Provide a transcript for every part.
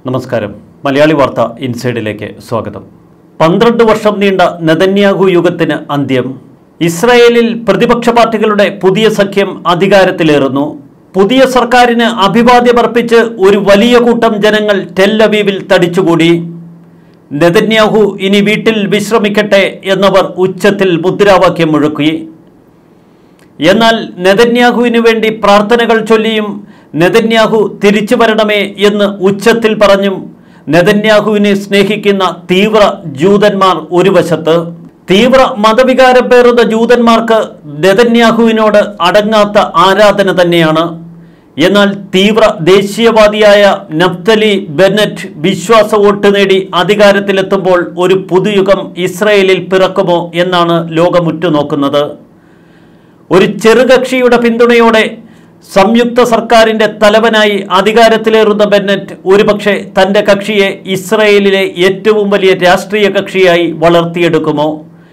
നമസ്കാരം മലയാളി വാർത്ത ഇൻസൈഡിലേക്ക് സ്വാഗതം പന്ത്രണ്ട് വർഷം നീണ്ട നെതന്യാഹു യുഗത്തിന് അന്ത്യം ഇസ്രായേലിൽ പ്രതിപക്ഷ പാർട്ടികളുടെ പുതിയ സഖ്യം അധികാരത്തിലേറുന്നു പുതിയ സർക്കാരിന് അഭിവാദ്യമർപ്പിച്ച് ഒരു വലിയ കൂട്ടം ജനങ്ങൾ ടെല്ലവീവിൽ തടിച്ചുകൂടി നെതന്യാഹു ഇനി വീട്ടിൽ വിശ്രമിക്കട്ടെ എന്നവർ ഉച്ചത്തിൽ മുദ്രാവാക്യം മുഴക്കി എന്നാൽ നെതന്യാഹുവിനു വേണ്ടി പ്രാർത്ഥനകൾ ചൊല്ലിയും നെതന്യാഹു തിരിച്ചു വരണമേ എന്ന് ഉച്ചത്തിൽ പറഞ്ഞും നെതന്യാഹുവിനെ സ്നേഹിക്കുന്ന തീവ്ര ജൂതന്മാർ ഒരു വശത്ത് തീവ്ര മതവികാരം പേറുന്ന ജൂതന്മാർക്ക് നെതന്യാഹുവിനോട് അടങ്ങാത്ത ആരാധന തന്നെയാണ് എന്നാൽ തീവ്ര ദേശീയവാദിയായ നഫ്തലി ബെന്നറ്റ് വിശ്വാസ വോട്ട് നേടി അധികാരത്തിലെത്തുമ്പോൾ ഒരു പുതുയുഗം ഇസ്രയേലിൽ പിറക്കുമോ എന്നാണ് ലോകം ഉറ്റുനോക്കുന്നത് ഒരു ചെറുകക്ഷിയുടെ പിന്തുണയോടെ സംയുക്ത സർക്കാരിന്റെ തലവനായി അധികാരത്തിലേറുന്ന ബെന്നറ്റ് ഒരുപക്ഷെ തന്റെ കക്ഷിയെ ഇസ്രയേലിലെ ഏറ്റവും വലിയ രാഷ്ട്രീയ കക്ഷിയായി വളർത്തിയെടുക്കുമോ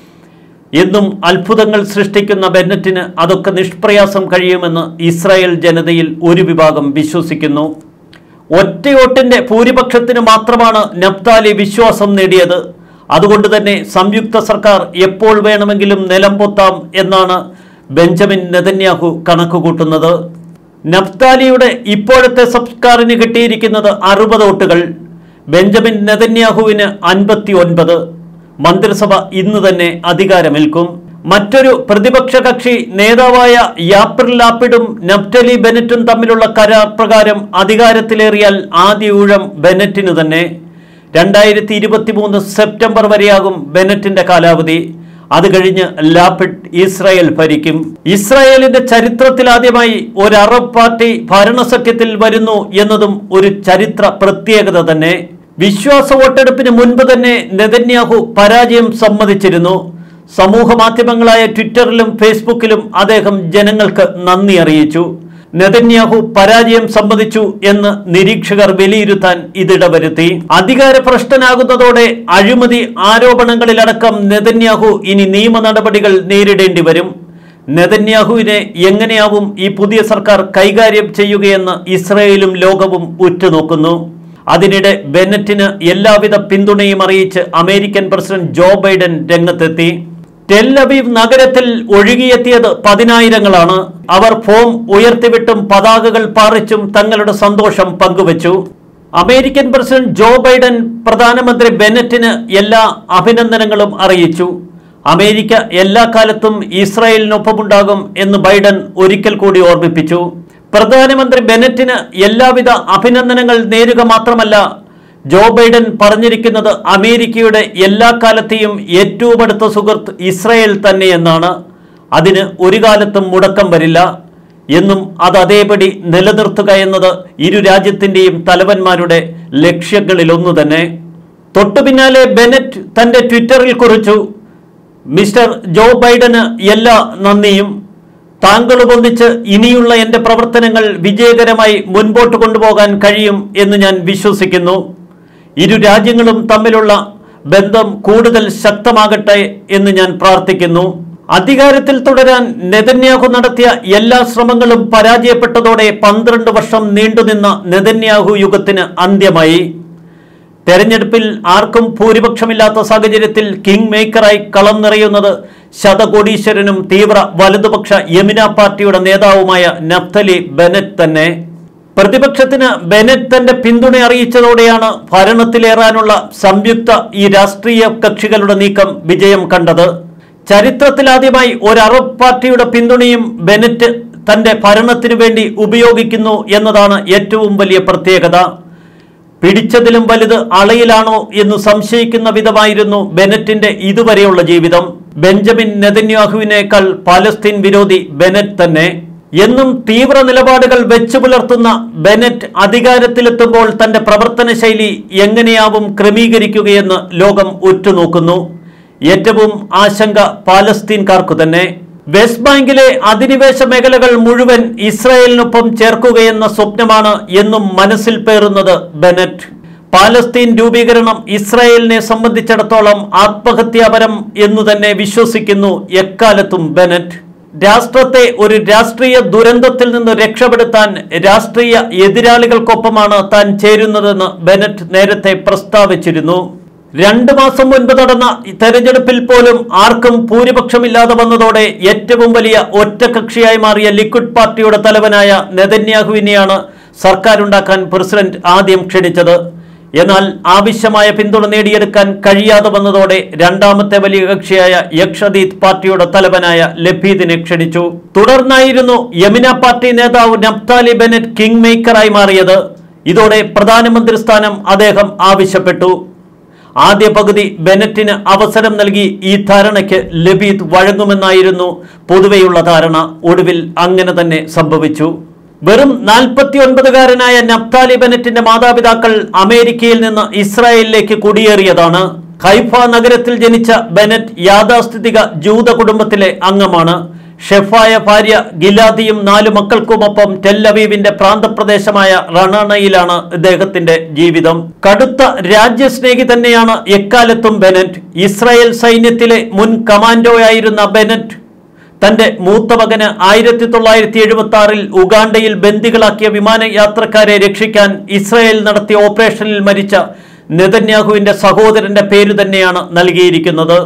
എന്നും അത്ഭുതങ്ങൾ സൃഷ്ടിക്കുന്ന ബെന്നറ്റിന് അതൊക്കെ നിഷ്പ്രയാസം കഴിയുമെന്ന് ഇസ്രായേൽ ജനതയിൽ ഒരു വിഭാഗം വിശ്വസിക്കുന്നു ഒറ്റയോട്ടിന്റെ ഭൂരിപക്ഷത്തിന് മാത്രമാണ് നഫ്താലി വിശ്വാസം നേടിയത് അതുകൊണ്ട് തന്നെ സംയുക്ത സർക്കാർ എപ്പോൾ വേണമെങ്കിലും നിലംപൊത്താം എന്നാണ് ബെഞ്ചമിൻ നെതന്യാഹു കണക്കുകൂട്ടുന്നത് നഫ്താലിയുടെ ഇപ്പോഴത്തെ സർക്കാരിന് കിട്ടിയിരിക്കുന്നത് അറുപത് വോട്ടുകൾ ബെഞ്ചമിൻ നെതന്യാഹുവിന് അൻപത്തി ഒൻപത് മന്ത്രിസഭ ഇന്ന് തന്നെ അധികാരമേൽക്കും മറ്റൊരു പ്രതിപക്ഷ കക്ഷി നേതാവായ യാപ്പിർ ലാപ്പിഡും നഫ്റ്റലി ബെനറ്റും തമ്മിലുള്ള കരാർ പ്രകാരം അധികാരത്തിലേറിയാൽ ആദ്യ ഊഴം ബെനറ്റിന് തന്നെ രണ്ടായിരത്തി ഇരുപത്തി മൂന്ന് സെപ്റ്റംബർ വരെയാകും ബെനറ്റിന്റെ കാലാവധി അത് കഴിഞ്ഞ് ലാപ്പിഡ് ഇസ്രായേൽ ഭരിക്കും ഇസ്രായേലിന്റെ ചരിത്രത്തിൽ ആദ്യമായി ഒരു അറബ് പാർട്ടി ഭരണസഖ്യത്തിൽ വരുന്നു എന്നതും ഒരു ചരിത്ര പ്രത്യേകത തന്നെ വിശ്വാസ വോട്ടെടുപ്പിന് മുൻപ് തന്നെ നെതന്യാഹു പരാജയം സമ്മതിച്ചിരുന്നു സമൂഹ മാധ്യമങ്ങളായ ട്വിറ്ററിലും ഫേസ്ബുക്കിലും അദ്ദേഹം ജനങ്ങൾക്ക് നന്ദി അറിയിച്ചു നെതന്യാഹു പരാജയം സമ്മതിച്ചു എന്ന് നിരീക്ഷകർ വിലയിരുത്താൻ ഇതിടവരുത്തി അധികാരഭ്രഷ്ടനാകുന്നതോടെ അഴിമതി ആരോപണങ്ങളിലടക്കം നെതന്യാഹു ഇനി നിയമ നടപടികൾ നേരിടേണ്ടി വരും നെതന്യാഹുവിനെ എങ്ങനെയാവും ഈ പുതിയ സർക്കാർ കൈകാര്യം ചെയ്യുകയെന്ന് ഇസ്രയേലും ലോകവും ഉറ്റുനോക്കുന്നു അതിനിടെ ബെന്നറ്റിന് എല്ലാവിധ പിന്തുണയും അറിയിച്ച് അമേരിക്കൻ പ്രസിഡന്റ് ജോ ബൈഡൻ രംഗത്തെത്തി ടെൽ അവീവ് നഗരത്തിൽ ഒഴുകിയെത്തിയത് പതിനായിരങ്ങളാണ് അവർ ഫോം ഉയർത്തിവിട്ടും പതാകകൾ പാറിച്ചും തങ്ങളുടെ സന്തോഷം പങ്കുവച്ചു അമേരിക്കൻ പ്രസിഡന്റ് ജോ ബൈഡൻ പ്രധാനമന്ത്രി ബെന്നറ്റിന് എല്ലാ അഭിനന്ദനങ്ങളും അറിയിച്ചു അമേരിക്ക എല്ലാ കാലത്തും ഇസ്രായേലിനൊപ്പമുണ്ടാകും എന്ന് ബൈഡൻ ഒരിക്കൽ കൂടി ഓർമ്മിപ്പിച്ചു പ്രധാനമന്ത്രി ബെനറ്റിന് എല്ലാവിധ അഭിനന്ദനങ്ങൾ നേരുക മാത്രമല്ല ജോ ബൈഡൻ പറഞ്ഞിരിക്കുന്നത് അമേരിക്കയുടെ എല്ലാ കാലത്തെയും ഏറ്റവും അടുത്ത സുഹൃത്ത് ഇസ്രായേൽ തന്നെയെന്നാണ് അതിന് ഒരു കാലത്തും മുടക്കം വരില്ല എന്നും അത് അതേപടി നിലനിർത്തുക എന്നത് ഇരു രാജ്യത്തിൻ്റെയും തലവന്മാരുടെ ലക്ഷ്യങ്ങളിലൊന്നു തന്നെ തൊട്ടു പിന്നാലെ ബെനറ്റ് തൻ്റെ ട്വിറ്ററിൽ കുറിച്ചു മിസ്റ്റർ ജോ ബൈഡന് എല്ലാ നന്ദിയും താങ്കളും ഒന്നിച്ച് ഇനിയുള്ള എൻ്റെ പ്രവർത്തനങ്ങൾ വിജയകരമായി മുൻപോട്ട് കൊണ്ടുപോകാൻ കഴിയും എന്ന് ഞാൻ വിശ്വസിക്കുന്നു ഇരു രാജ്യങ്ങളും തമ്മിലുള്ള ബന്ധം കൂടുതൽ ശക്തമാകട്ടെ എന്ന് ഞാൻ പ്രാർത്ഥിക്കുന്നു അധികാരത്തിൽ തുടരാൻ നെതന്യാഹു നടത്തിയ എല്ലാ ശ്രമങ്ങളും പരാജയപ്പെട്ടതോടെ പന്ത്രണ്ട് വർഷം നീണ്ടുനിന്ന നെതന്യാഹു യുഗത്തിന് അന്ത്യമായി തെരഞ്ഞെടുപ്പിൽ ആർക്കും ഭൂരിപക്ഷമില്ലാത്ത സാഹചര്യത്തിൽ കിങ് മേക്കറായി കളം നിറയുന്നത് ശതകോടീശ്വരനും തീവ്ര വലതുപക്ഷ യമിന പാർട്ടിയുടെ നേതാവുമായ നഫ്തലി ബെനറ്റ് തന്നെ പ്രതിപക്ഷത്തിന് ബെനറ്റ് തന്റെ പിന്തുണ അറിയിച്ചതോടെയാണ് ഭരണത്തിലേറാനുള്ള സംയുക്ത ഈ രാഷ്ട്രീയ കക്ഷികളുടെ നീക്കം വിജയം കണ്ടത് ചരിത്രത്തിലാദ്യമായി ഒരു അറബ് പാർട്ടിയുടെ പിന്തുണയും ബെനറ്റ് തന്റെ ഭരണത്തിനു വേണ്ടി ഉപയോഗിക്കുന്നു എന്നതാണ് ഏറ്റവും വലിയ പ്രത്യേകത പിടിച്ചതിലും വലുത് അളയിലാണോ എന്ന് സംശയിക്കുന്ന വിധമായിരുന്നു ബെനറ്റിന്റെ ഇതുവരെയുള്ള ജീവിതം ബെഞ്ചമിൻ നെതന്യാഹുവിനേക്കാൾ പാലസ്തീൻ വിരോധി ബെനറ്റ് തന്നെ എന്നും തീവ്ര നിലപാടുകൾ വെച്ചു പുലർത്തുന്ന ബെനറ്റ് അധികാരത്തിലെത്തുമ്പോൾ തന്റെ പ്രവർത്തന ശൈലി എങ്ങനെയാവും ക്രമീകരിക്കുകയെന്ന് ലോകം ഉറ്റുനോക്കുന്നു ഏറ്റവും ആശങ്ക പാലസ്തീൻകാർക്കു തന്നെ വെസ്റ്റ് ബാങ്കിലെ അധിനിവേശ മേഖലകൾ മുഴുവൻ ഇസ്രായേലിനൊപ്പം ചേർക്കുകയെന്ന സ്വപ്നമാണ് എന്നും മനസ്സിൽ പേറുന്നത് ബെനറ്റ് പാലസ്തീൻ രൂപീകരണം ഇസ്രായേലിനെ സംബന്ധിച്ചിടത്തോളം ആത്മഹത്യാപരം എന്നു തന്നെ വിശ്വസിക്കുന്നു എക്കാലത്തും ബെനറ്റ് രാഷ്ട്രത്തെ ഒരു രാഷ്ട്രീയ ദുരന്തത്തിൽ നിന്ന് രക്ഷപ്പെടുത്താൻ രാഷ്ട്രീയ എതിരാളികൾക്കൊപ്പമാണ് താൻ ചേരുന്നതെന്ന് ബെനറ്റ് നേരത്തെ പ്രസ്താവിച്ചിരുന്നു രണ്ട് മാസം മുൻപ് നടന്ന തെരഞ്ഞെടുപ്പിൽ പോലും ആർക്കും ഭൂരിപക്ഷമില്ലാതെ വന്നതോടെ ഏറ്റവും വലിയ ഒറ്റകക്ഷിയായി മാറിയ ലിക്വിഡ് പാർട്ടിയുടെ തലവനായ നെതന്യാഹുവിനെയാണ് സർക്കാരുണ്ടാക്കാൻ പ്രസിഡന്റ് ആദ്യം ക്ഷണിച്ചത് എന്നാൽ ആവശ്യമായ പിന്തുണ നേടിയെടുക്കാൻ കഴിയാതെ വന്നതോടെ രണ്ടാമത്തെ വലിയ കക്ഷിയായ യക്ഷദീത് പാർട്ടിയുടെ തലവനായ ലബീദിനെ ക്ഷണിച്ചു തുടർന്നായിരുന്നു യമിന പാർട്ടി നേതാവ് നഫ്താലി ബെനറ്റ് കിങ് മേക്കറായി മാറിയത് ഇതോടെ പ്രധാനമന്ത്രി സ്ഥാനം അദ്ദേഹം ആവശ്യപ്പെട്ടു ആദ്യ പകുതി ബെനറ്റിന് അവസരം നൽകി ഈ ധാരണയ്ക്ക് ലബീദ് വഴങ്ങുമെന്നായിരുന്നു പൊതുവെയുള്ള ധാരണ ഒടുവിൽ അങ്ങനെ തന്നെ സംഭവിച്ചു വെറും നാൽപ്പത്തി ഒൻപതുകാരനായ നഫ്താലി ബെനറ്റിന്റെ മാതാപിതാക്കൾ അമേരിക്കയിൽ നിന്ന് ഇസ്രായേലിലേക്ക് കുടിയേറിയതാണ് ഹൈഫ നഗരത്തിൽ ജനിച്ച ബെനറ്റ് യാഥാസ്ഥിതിക ജൂത കുടുംബത്തിലെ അംഗമാണ് ഷെഫായ ഭാര്യ ഗിലാദിയും നാലു മക്കൾക്കുമൊപ്പം ടെല്ലവീവിന്റെ പ്രാന്തപ്രദേശമായ റണണയിലാണ് ഇദ്ദേഹത്തിന്റെ ജീവിതം കടുത്ത രാജ്യസ്നേഹി തന്നെയാണ് എക്കാലത്തും ബെനറ്റ് ഇസ്രായേൽ സൈന്യത്തിലെ മുൻ കമാൻഡോയായിരുന്ന ബെനറ്റ് തന്റെ മൂത്ത മകന് ആയിരത്തി തൊള്ളായിരത്തി എഴുപത്തി ആറിൽ ഉഗാണ്ടയിൽ ബന്ദികളാക്കിയ വിമാനയാത്രക്കാരെ രക്ഷിക്കാൻ ഇസ്രായേൽ നടത്തിയ ഓപ്പറേഷനിൽ മരിച്ച നെതന്യാഹുവിന്റെ സഹോദരന്റെ പേര് തന്നെയാണ് നൽകിയിരിക്കുന്നത്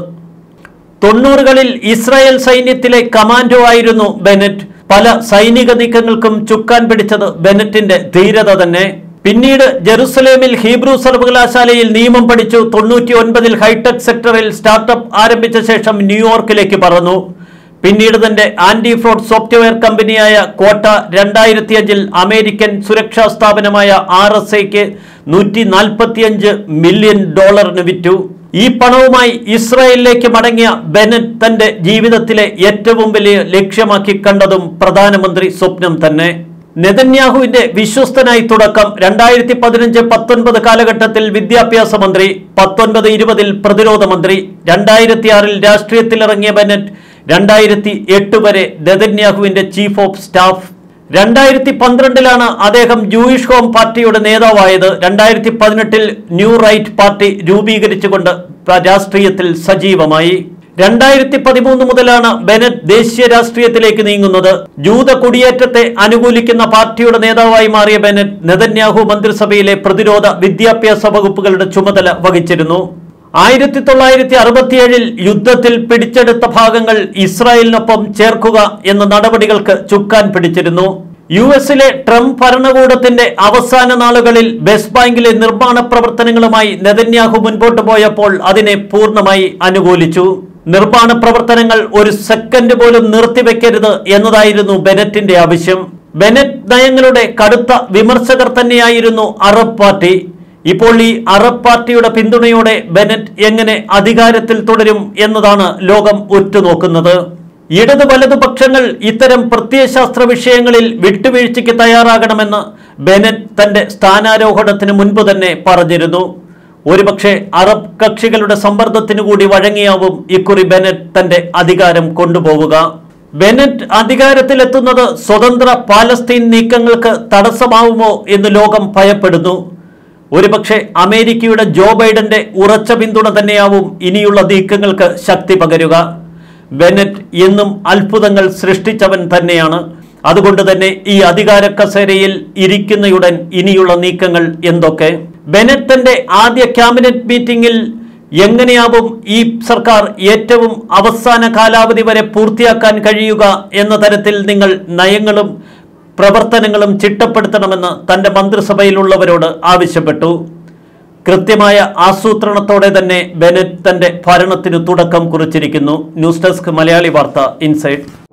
തൊണ്ണൂറുകളിൽ ഇസ്രായേൽ സൈന്യത്തിലെ കമാൻഡോ ആയിരുന്നു ബെനറ്റ് പല സൈനിക നീക്കങ്ങൾക്കും ചുക്കാൻ പിടിച്ചത് ബെനറ്റിന്റെ ധീരത തന്നെ പിന്നീട് ജെറുസലേമിൽ ഹീബ്രു സർവകലാശാലയിൽ നിയമം പഠിച്ചു തൊണ്ണൂറ്റി ഒൻപതിൽ ഹൈടെക് സെക്ടറിൽ സ്റ്റാർട്ടപ്പ് ആരംഭിച്ച ശേഷം ന്യൂയോർക്കിലേക്ക് പറന്നു പിന്നീട് തന്റെ ആന്റി ഫ്രോഡ് സോഫ്റ്റ്വെയർ കമ്പനിയായ കോട്ട രണ്ടായിരത്തി അഞ്ചിൽ അമേരിക്കൻ സുരക്ഷാ സ്ഥാപനമായ ആർ എസ് ഐക്ക് നൂറ്റി നാൽപ്പത്തിയഞ്ച് മില്യൺ ഡോളറിന് വിറ്റു ഈ പണവുമായി ഇസ്രായേലിലേക്ക് മടങ്ങിയ ബെനറ്റ് തന്റെ ജീവിതത്തിലെ ഏറ്റവും വലിയ ലക്ഷ്യമാക്കി കണ്ടതും പ്രധാനമന്ത്രി സ്വപ്നം തന്നെ നെതന്യാഹുവിന്റെ വിശ്വസ്തനായി തുടക്കം രണ്ടായിരത്തി പതിനഞ്ച് പത്തൊൻപത് കാലഘട്ടത്തിൽ വിദ്യാഭ്യാസ മന്ത്രി പത്തൊൻപത് ഇരുപതിൽ പ്രതിരോധ മന്ത്രി രണ്ടായിരത്തി ആറിൽ രാഷ്ട്രീയത്തിലിറങ്ങിയ ബെനറ്റ് രണ്ടായിരത്തി എട്ട് വരെ നെതന്യാഹുവിന്റെ ചീഫ് ഓഫ് സ്റ്റാഫ് രണ്ടായിരത്തി പന്ത്രണ്ടിലാണ് അദ്ദേഹം ജൂയിഷ് ഹോം പാർട്ടിയുടെ നേതാവായത് രണ്ടായിരത്തി പതിനെട്ടിൽ ന്യൂ റൈറ്റ് പാർട്ടി രൂപീകരിച്ചുകൊണ്ട് രാഷ്ട്രീയത്തിൽ സജീവമായി രണ്ടായിരത്തി പതിമൂന്ന് മുതലാണ് ബെനറ്റ് ദേശീയ രാഷ്ട്രീയത്തിലേക്ക് നീങ്ങുന്നത് ജൂത കുടിയേറ്റത്തെ അനുകൂലിക്കുന്ന പാർട്ടിയുടെ നേതാവായി മാറിയ ബെനറ്റ് നെതന്യാഹു മന്ത്രിസഭയിലെ പ്രതിരോധ വിദ്യാഭ്യാസ വകുപ്പുകളുടെ ചുമതല വഹിച്ചിരുന്നു ആയിരത്തി തൊള്ളായിരത്തി അറുപത്തിയേഴിൽ യുദ്ധത്തിൽ പിടിച്ചെടുത്ത ഭാഗങ്ങൾ ഇസ്രായേലിനൊപ്പം ചേർക്കുക എന്ന നടപടികൾക്ക് ചുക്കാൻ പിടിച്ചിരുന്നു യു എസിലെ ട്രംപ് ഭരണകൂടത്തിന്റെ അവസാന നാളുകളിൽ ബെസ്റ്റ് ബാങ്കിലെ നിർമ്മാണ പ്രവർത്തനങ്ങളുമായി നെതന്യാഹു മുൻപോട്ട് പോയപ്പോൾ അതിനെ പൂർണ്ണമായി അനുകൂലിച്ചു നിർമ്മാണ പ്രവർത്തനങ്ങൾ ഒരു സെക്കൻഡ് പോലും നിർത്തിവെക്കരുത് എന്നതായിരുന്നു ബെനറ്റിന്റെ ആവശ്യം ബെനറ്റ് നയങ്ങളുടെ കടുത്ത വിമർശകർ തന്നെയായിരുന്നു അറബ് പാർട്ടി ഇപ്പോൾ ഈ അറബ് പാർട്ടിയുടെ പിന്തുണയോടെ ബെനറ്റ് എങ്ങനെ അധികാരത്തിൽ തുടരും എന്നതാണ് ലോകം ഉറ്റുനോക്കുന്നത് ഇടത് വലതുപക്ഷങ്ങൾ ഇത്തരം പ്രത്യയശാസ്ത്ര വിഷയങ്ങളിൽ വിട്ടുവീഴ്ചയ്ക്ക് തയ്യാറാകണമെന്ന് ബെനറ്റ് തന്റെ സ്ഥാനാരോഹണത്തിന് മുൻപ് തന്നെ പറഞ്ഞിരുന്നു ഒരുപക്ഷെ അറബ് കക്ഷികളുടെ സമ്മർദ്ദത്തിനു കൂടി വഴങ്ങിയാവും ഇക്കുറി ബെനറ്റ് തന്റെ അധികാരം കൊണ്ടുപോവുക ബെനറ്റ് അധികാരത്തിലെത്തുന്നത് സ്വതന്ത്ര പാലസ്തീൻ നീക്കങ്ങൾക്ക് തടസ്സമാവുമോ എന്ന് ലോകം ഭയപ്പെടുന്നു ഒരുപക്ഷെ അമേരിക്കയുടെ ജോ ബൈഡന്റെ ഉറച്ച പിന്തുണ തന്നെയാവും ഇനിയുള്ള നീക്കങ്ങൾക്ക് ശക്തി പകരുക ബെനറ്റ് എന്നും അത്ഭുതങ്ങൾ സൃഷ്ടിച്ചവൻ തന്നെയാണ് അതുകൊണ്ട് തന്നെ ഈ അധികാര കസേരയിൽ ഇരിക്കുന്നയുടൻ ഇനിയുള്ള നീക്കങ്ങൾ എന്തൊക്കെ ബെനറ്റ് തന്റെ ആദ്യ ക്യാബിനറ്റ് മീറ്റിംഗിൽ എങ്ങനെയാവും ഈ സർക്കാർ ഏറ്റവും അവസാന കാലാവധി വരെ പൂർത്തിയാക്കാൻ കഴിയുക എന്ന തരത്തിൽ നിങ്ങൾ നയങ്ങളും പ്രവർത്തനങ്ങളും ചിട്ടപ്പെടുത്തണമെന്ന് തന്റെ മന്ത്രിസഭയിലുള്ളവരോട് ആവശ്യപ്പെട്ടു കൃത്യമായ ആസൂത്രണത്തോടെ തന്നെ ബെനറ്റ് തന്റെ ഭരണത്തിന് തുടക്കം കുറിച്ചിരിക്കുന്നു ന്യൂസ് ഡെസ്ക് മലയാളി വാർത്ത ഇൻസൈറ്റ്